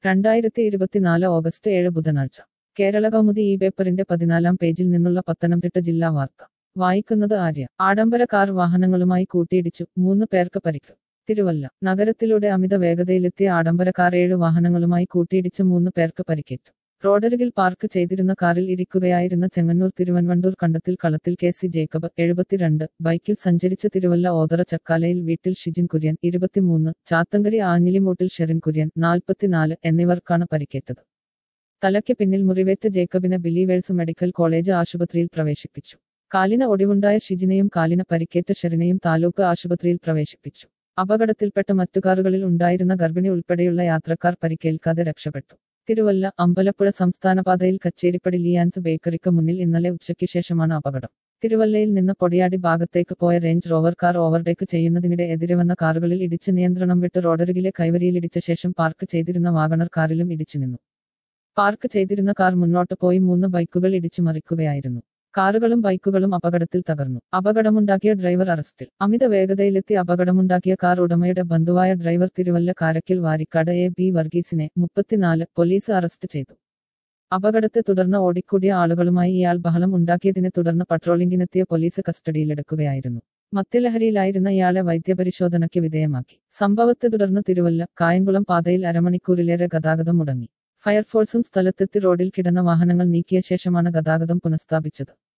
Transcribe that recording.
രണ്ടായിരത്തി ഇരുപത്തിനാല് ഓഗസ്റ്റ് ഏഴ് ബുധനാഴ്ച കേരള കൗമുദി ഈ പേപ്പറിന്റെ പതിനാലാം പേജിൽ നിന്നുള്ള പത്തനംതിട്ട ജില്ലാ വാർത്ത വായിക്കുന്നത് ആര്യ ആഡംബര കാർ വാഹനങ്ങളുമായി കൂട്ടിയിടിച്ചു മൂന്ന് പേർക്ക് പരിക്ക് തിരുവല്ല നഗരത്തിലൂടെ അമിത വേഗതയിലെത്തിയ ആഡംബര കാർ ഏഴ് വാഹനങ്ങളുമായി കൂട്ടിയിടിച്ച് മൂന്ന് പേർക്ക് പരിക്കേറ്റു റോഡരികിൽ പാർക്ക് ചെയ്തിരുന്ന കാറിൽ ഇരിക്കുകയായിരുന്ന ചെങ്ങന്നൂർ തിരുവൻവണ്ടൂർ കണ്ടത്തിൽ കളത്തിൽ കെ സി ജേക്കബ് എഴുപത്തിരണ്ട് ബൈക്കിൽ സഞ്ചരിച്ച തിരുവല്ല ഓതറ ചക്കാലയിൽ വീട്ടിൽ ഷിജിൻ കുര്യൻ ഇരുപത്തിമൂന്ന് ചാത്തങ്കരി ആഞ്ഞിലിമൂട്ടിൽ ഷെറിൻ കുര്യൻ നാൽപ്പത്തിനാല് എന്നിവർക്കാണ് പരിക്കേറ്റത് തലയ്ക്ക് പിന്നിൽ മുറിവേറ്റ ജേക്കബിനെ ബിലീവേഴ്സ് മെഡിക്കൽ കോളേജ് ആശുപത്രിയിൽ പ്രവേശിപ്പിച്ചു കാലിന് ഒടിവുണ്ടായ ഷിജിനെയും കാലിന് പരിക്കേറ്റ ഷെറിനെയും താലൂക്ക് ആശുപത്രിയിൽ പ്രവേശിപ്പിച്ചു അപകടത്തിൽപ്പെട്ട മറ്റു കാറുകളിൽ ഉണ്ടായിരുന്ന ഗർഭിണി ഉൾപ്പെടെയുള്ള യാത്രക്കാർ പരിക്കേൽക്കാതെ രക്ഷപ്പെട്ടു തിരുവല്ല അമ്പലപ്പുഴ സംസ്ഥാനപാതയിൽ കച്ചേരിപ്പടി ലിയാൻസ് ബേക്കറിക്ക് മുന്നിൽ ഇന്നലെ ഉച്ചയ്ക്ക് ശേഷമാണ് അപകടം തിരുവല്ലയിൽ നിന്ന് പൊടിയാടി ഭാഗത്തേക്ക് പോയ റേഞ്ച് റോവർ കാർ ഓവർടേക്ക് ചെയ്യുന്നതിനിടെ എതിരെ വന്ന കാറുകളിൽ ഇടിച്ച് നിയന്ത്രണം വിട്ട് റോഡരികിലെ കൈവരിയിലിടിച്ച ശേഷം പാർക്ക് ചെയ്തിരുന്ന വാഗണർ കാറിലും ഇടിച്ചു നിന്നു പാർക്ക് ചെയ്തിരുന്ന കാർ മുന്നോട്ട് പോയി മൂന്ന് ബൈക്കുകൾ ഇടിച്ചു മറിക്കുകയായിരുന്നു കാറുകളും ബൈക്കുകളും അപകടത്തിൽ തകർന്നു അപകടമുണ്ടാക്കിയ ഡ്രൈവർ അറസ്റ്റിൽ അമിത വേഗതയിലെത്തി അപകടമുണ്ടാക്കിയ കാർ ഉടമയുടെ ബന്ധുവായ ഡ്രൈവർ തിരുവല്ല കാരക്കിൽ വാരിക്കാട് എ ബി വർഗീസിനെ മുപ്പത്തിനാല് പോലീസ് അറസ്റ്റ് ചെയ്തു അപകടത്തെ തുടർന്ന് ഓടിക്കൂടിയ ആളുകളുമായി ഇയാൾ ബഹളം ഉണ്ടാക്കിയതിനെ തുടർന്ന് പട്രോളിംഗിനെത്തിയ പോലീസ് കസ്റ്റഡിയിലെടുക്കുകയായിരുന്നു മദ്യലഹരിയിലായിരുന്ന ഇയാളെ വൈദ്യപരിശോധനയ്ക്ക് വിധേയമാക്കി സംഭവത്തെ തുടർന്ന് തിരുവല്ല കായംകുളം പാതയിൽ അരമണിക്കൂറിലേറെ ഗതാഗതം മുടങ്ങി ഫയർഫോഴ്സും സ്ഥലത്തെത്തി റോഡിൽ കിടന്ന വാഹനങ്ങൾ നീക്കിയ ശേഷമാണ് ഗതാഗതം പുനഃസ്ഥാപിച്ചത്